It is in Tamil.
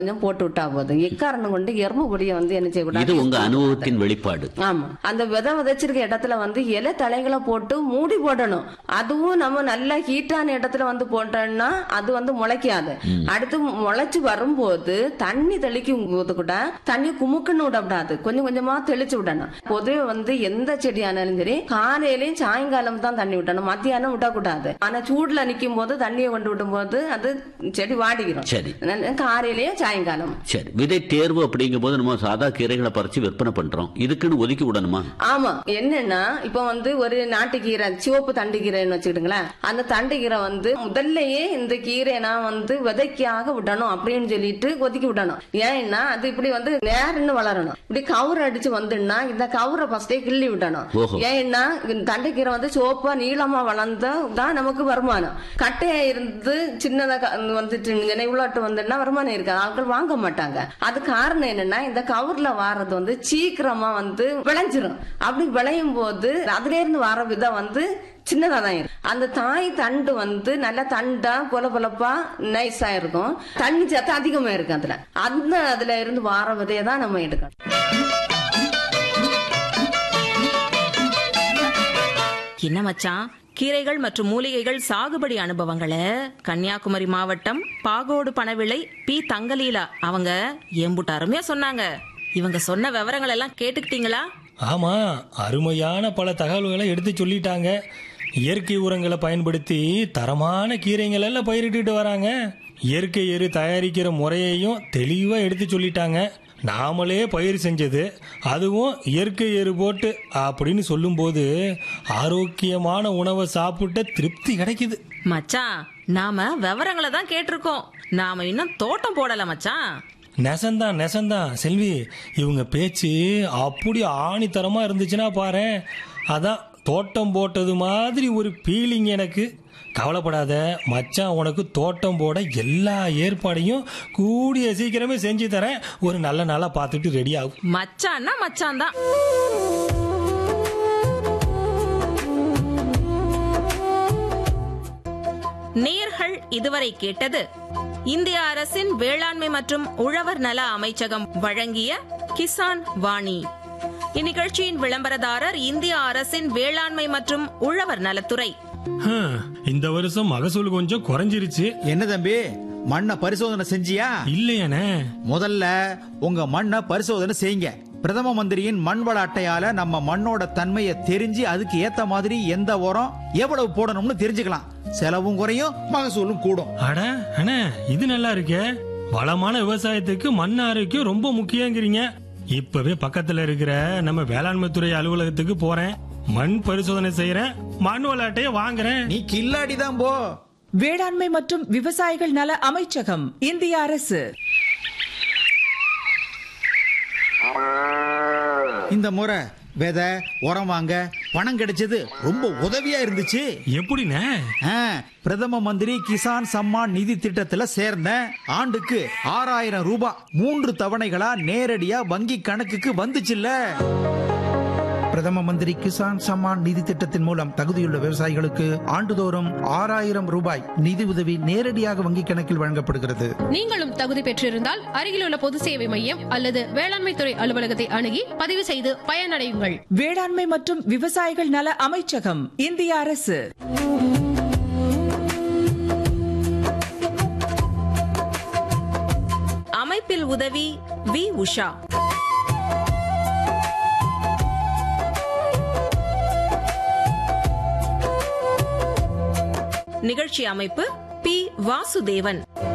கொஞ்சம் போட்டு விட்டா போதும் எக்காரணம் கொண்டு எறும்பு பொடியை வந்து என்ன இது செய்யக்கூடாது உங்க அனுபவத்தின் வெளிப்பாடு ஆமா அந்த விதை விதைச்சிருக்க இடத்துல வந்து இலை தலைகளை போட்டு மூடி போடணும் அதுவும் நம்ம நல்ல ஹீட்டான இடத்துல வந்து போட்டோம்னா அது வந்து முளைக்காது அடுத்து முளைச்சு வரும்போது தண்ணி தெளிக்கும் போது கூட தண்ணி குமுக்குன்னு விடக்கூடாது கொஞ்சம் கொஞ்சமா தெளிச்சு விடணும் பொதுவே வந்து எந்த செடியானாலும் சரி காலையிலயும் சாயங்காலம் தான் தண்ணி விடணும் மத்தியானம் விடக்கூடாது ஆனா சூடுல நிக்கும் போது தண்ணியை கொண்டு விடும் போது அது செடி வாடிக்கிறோம் சரி காலையிலயும் சாயங்காலம் சரி விதை தேர்வு அப்படிங்கும் போது நம்ம சாதா கீரைகளை பறிச்சு விற்பனை பண்றோம் இதுக்குன்னு ஒதுக்கி விடணுமா ஆமா என்னன்னா இப்ப வந்து ஒரு நாட்டுக்கீரை சிவப்பு தண்டு கீரைன்னு வச்சுக்கிட்டுங்களேன் அந்த தண்டு கீரை வந்து முதல்லயே இந்த கீரை நான் வந்து விதைக்காக விடணும் அப்படின்னு சொல்லிட்டு ஒதுக்கி விடணும் ஏன்னா அது இப்படி வந்து நேரன்னு வளரணும் இப்படி கவுர் அடிச்சு வந்துன்னா இந்த கவுரை ஃபர்ஸ்டே கிள்ளி விடணும் ஓஹோ. ஏன்னா இந்த தண்டுக்கீரை வந்து சிவப்பா நீளமா வளர்ந்தா தான் நமக்கு வருமானம் கட்டையா இருந்து சின்னதா க- வந்துட்டு இவ்வளோட்டு வந்துன்னா வருமானம் இருக்காது ஆட்கள் வாங்க மாட்டாங்க அது காரணம் என்னன்னா இந்த கவர்ல வாரது வந்து சீக்கிரமா வந்து விளைஞ்சிரும் அப்படி விளையும் போது அதுல இருந்து வர விதம் வந்து சின்னதா தான் இருக்கும் அந்த தாய் தண்டு வந்து நல்ல தண்டா பொல பொலப்பா நைஸா இருக்கும் தண்ணி சத்து அதிகமா இருக்கு அதுல அந்த அதுல இருந்து வார விதையை தான் நம்ம எடுக்கணும் என்ன மச்சான் கீரைகள் மற்றும் மூலிகைகள் சாகுபடி அனுபவங்களை கன்னியாகுமரி மாவட்டம் பாகோடு பணவிளை பி தங்கலீலா அவங்க ஏம்புட்டு அருமையா சொன்னாங்க இவங்க சொன்ன விவரங்கள் எல்லாம் கேட்டுக்கிட்டீங்களா ஆமா அருமையான பல தகவல்களை எடுத்து சொல்லிட்டாங்க இயற்கை உரங்களை பயன்படுத்தி தரமான கீரைகள் எல்லாம் பயிரிட்டுட்டு வராங்க இயற்கை எரு தயாரிக்கிற முறையையும் தெளிவா எடுத்து சொல்லிட்டாங்க நாமளே பயிர் செஞ்சது அதுவும் இயற்கை எரு போட்டு அப்படின்னு சொல்லும்போது ஆரோக்கியமான உணவை சாப்பிட்ட திருப்தி கிடைக்குது மச்சான் நாம விவரங்களை தான் கேட்டிருக்கோம் நாம இன்னும் தோட்டம் போடல மச்சான் நெசந்தான் நெசந்தான் செல்வி இவங்க பேச்சு அப்படி ஆணித்தரமா இருந்துச்சுன்னா பாரு அதான் தோட்டம் போட்டது மாதிரி ஒரு ஃபீலிங் எனக்கு கவலைப்படாத மச்சான் உனக்கு தோட்டம் போட எல்லா ஏற்பாடையும் கூடிய சீக்கிரமே செஞ்சு தரேன் ஒரு நல்ல நாளா பார்த்துட்டு ரெடி ஆகும் மச்சான்னா மச்சான் தான் நேர்கள் இதுவரை கேட்டது இந்திய அரசின் வேளாண்மை மற்றும் உழவர் நல அமைச்சகம் வழங்கிய கிசான் வாணி இந்நிகழ்ச்சியின் விளம்பரதாரர் இந்திய அரசின் வேளாண்மை மற்றும் உழவர் நலத்துறை ஹம், இந்த வருஷம் மகசூல் கொஞ்சம் குறைஞ்சிருச்சு என்ன தம்பி மண்ணை பரிசோதனை செஞ்சியா இல்லையானே முதல்ல உங்க மண்ணை பரிசோதனை செய்யுங்க பிரதம மந்திரியின் மண் வள அட்டையால நம்ம மண்ணோட தன்மையை தெரிஞ்சு அதுக்கு ஏத்த மாதிரி எந்த உரம் எவ்வளவு போடணும்னு தெரிஞ்சுக்கலாம் செலவும் குறையும் மகசூலும் கூடும் அட அண்ணே இது நல்லா இருக்கே வளமான விவசாயத்துக்கு மண் ஆரோக்கியம் ரொம்ப முக்கியங்கிறீங்க இப்பவே பக்கத்துல இருக்கிற நம்ம வேளாண்மை துறை அலுவலகத்துக்கு போறேன் மண் பரிசோதனை செய்யறேன் மண் விளையாட்டைய வாங்குறேன் நீ கில்லாடி தான் போ வேளாண்மை மற்றும் விவசாயிகள் நல அமைச்சகம் இந்திய அரசு இந்த முறை விதை உரம் வாங்க பணம் கிடைச்சது ரொம்ப உதவியா இருந்துச்சு எப்படிண்ணே ஆ, பிரதம மந்திரி கிசான் சம்மான் நிதி திட்டத்துல சேர்ந்தேன் ஆண்டுக்கு ஆறாயிரம் ரூபாய் மூன்று தவணைகளா நேரடியா வங்கி கணக்குக்கு வந்துச்சுல்ல பிரதம மந்திரி கிசான் சம்மான் நிதி திட்டத்தின் மூலம் தகுதியுள்ள விவசாயிகளுக்கு ஆண்டுதோறும் ஆறாயிரம் ரூபாய் நிதி உதவி நேரடியாக வங்கிக் கணக்கில் வழங்கப்படுகிறது நீங்களும் தகுதி பெற்றிருந்தால் அருகிலுள்ள பொது சேவை மையம் அல்லது வேளாண்மை துறை அலுவலகத்தை அணுகி பதிவு செய்து பயனடையுங்கள் வேளாண்மை மற்றும் விவசாயிகள் நல அமைச்சகம் இந்திய அரசு அமைப்பில் உதவி வி உஷா நிகழ்ச்சி அமைப்பு பி வாசுதேவன்